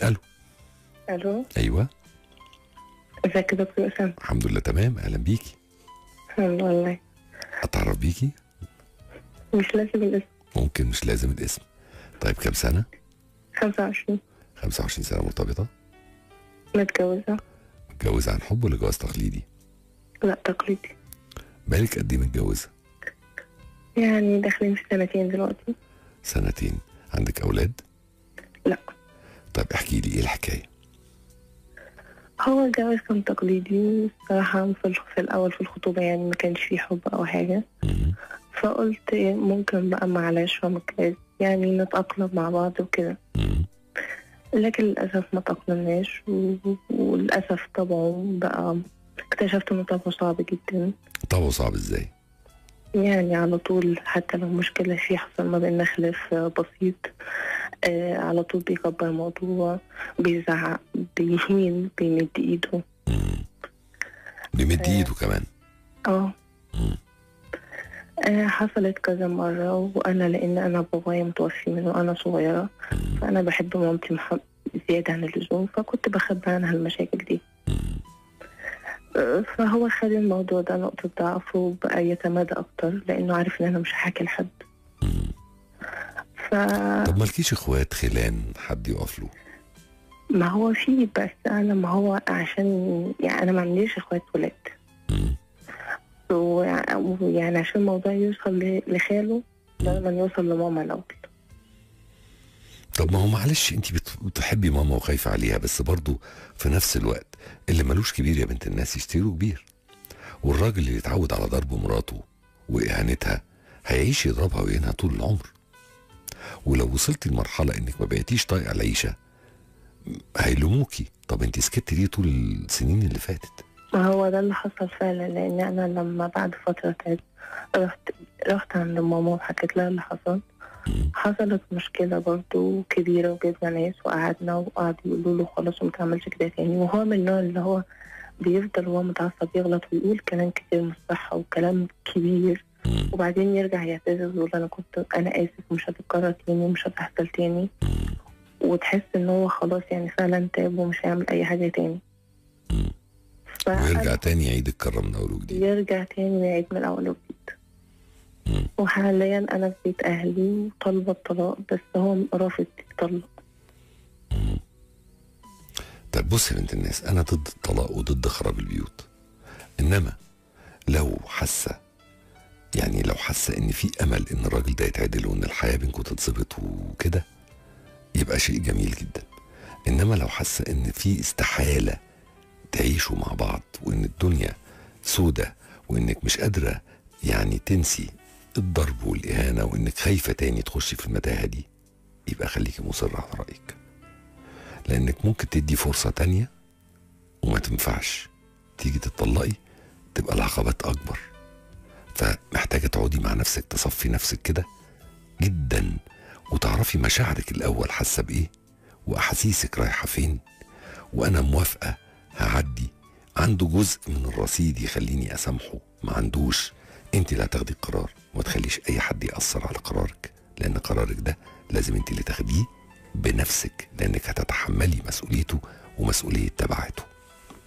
الو الو ايوه ازيك يا دكتور اسامه الحمد لله تمام اهلا بيكي الحمد لله اتعرف بيكي مش لازم الاسم ممكن مش لازم الاسم طيب كام سنه 25 25 سنه مرتبطه متجوزه متجوزه عن حب ولا جواز تقليدي لا تقليدي بالك قد ايه متجوزه يعني داخلين في سنتين دلوقتي سنتين عندك اولاد لا طيب احكي لي ايه الحكايه هو الجواز كان تقليدي الصراحة في, الخ- في الأول في الخطوبة يعني ما كانش فيه حب أو حاجة مم. فقلت ممكن بقى معلش فمكاز يعني نتأقلم مع بعض وكده مم. لكن للأسف ما تأقلمناش و- وللأسف طبعه بقى اكتشفت إنه طبعه صعب جدا طبعه صعب ازاي يعني على طول حتى لو مشكلة في حصل ما بيننا خلاف آه، بسيط آه على طول بيكبر الموضوع بيزعق بيهين بيمد ايده مم. بيمد ايده كمان اه مم. آه، حصلت كذا مرة وأنا لأن أنا بابايا متوفي من وأنا صغيرة مم. فأنا بحب مامتي مح- زيادة عن اللزوم فكنت بخبي عنها المشاكل دي مم. آه، فهو خد الموضوع ده نقطة ضعف وبقى يتمادى أكتر لأنه عارف إن أنا مش هحكي لحد مم. ف طب مالكيش اخوات خلان حد يقف له ما هو فيه بس انا ما هو عشان يعني انا ما عنديش اخوات ولاد مم. ويع- ويعني عشان الموضوع يوصل ل- لخاله لازم يوصل لماما الاول طب ما هو معلش انت بت- بتحبي ماما وخايفه عليها بس برضو في نفس الوقت اللي ملوش كبير يا بنت الناس يشتري له كبير والراجل اللي يتعود على ضرب مراته واهانتها هيعيش يضربها ويهينها طول العمر ولو وصلتي لمرحله انك ما بقيتيش طايقه العيشه هيلوموكي طب انت سكتي ليه طول السنين اللي فاتت ما هو ده اللي حصل فعلا لان انا لما بعد فتره تعبت رحت رحت عند ماما وحكيت لها اللي حصل مم. حصلت مشكلة برضو كبيرة وجبنا ناس وقعدنا وقعدوا يقولوا له خلاص وما تعملش كده تاني وهو من النوع اللي هو بيفضل وهو متعصب يغلط ويقول كلام كتير مش صح وكلام كبير مم. وبعدين يرجع يعتذر ويقول انا كنت انا اسف مش هتتكرر تاني ومش هتحصل تاني مم. وتحس ان هو خلاص يعني فعلا تاب ومش هيعمل اي حاجه تاني مم. ف- ويرجع تاني يعيد الكرة من اول وجديد يرجع تاني ويعيد من الاول وجديد مم. وحاليا انا في بيت اهلي وطالبه الطلاق بس هو رافض يطلق مم. طب بص يا بنت الناس انا ضد الطلاق وضد خراب البيوت انما لو حاسه يعني لو حاسه ان في امل ان الراجل ده يتعدل وان الحياه بينكم تتظبط وكده يبقى شيء جميل جدا انما لو حاسه ان في استحاله تعيشوا مع بعض وان الدنيا سودة وانك مش قادره يعني تنسي الضرب والاهانه وانك خايفه تاني تخشي في المتاهه دي يبقى خليكي مصر على رايك لانك ممكن تدي فرصه تانية وما تنفعش تيجي تتطلقي تبقى العقبات اكبر فمحتاجه تقعدي مع نفسك تصفي نفسك كده جدا وتعرفي مشاعرك الاول حاسه بايه واحاسيسك رايحه فين وانا موافقه هعدي عنده جزء من الرصيد يخليني اسامحه ما عندوش انت اللي هتاخدي القرار وما تخليش اي حد ياثر على قرارك لان قرارك ده لازم انت اللي تاخديه بنفسك لانك هتتحملي مسؤوليته ومسؤوليه تبعاته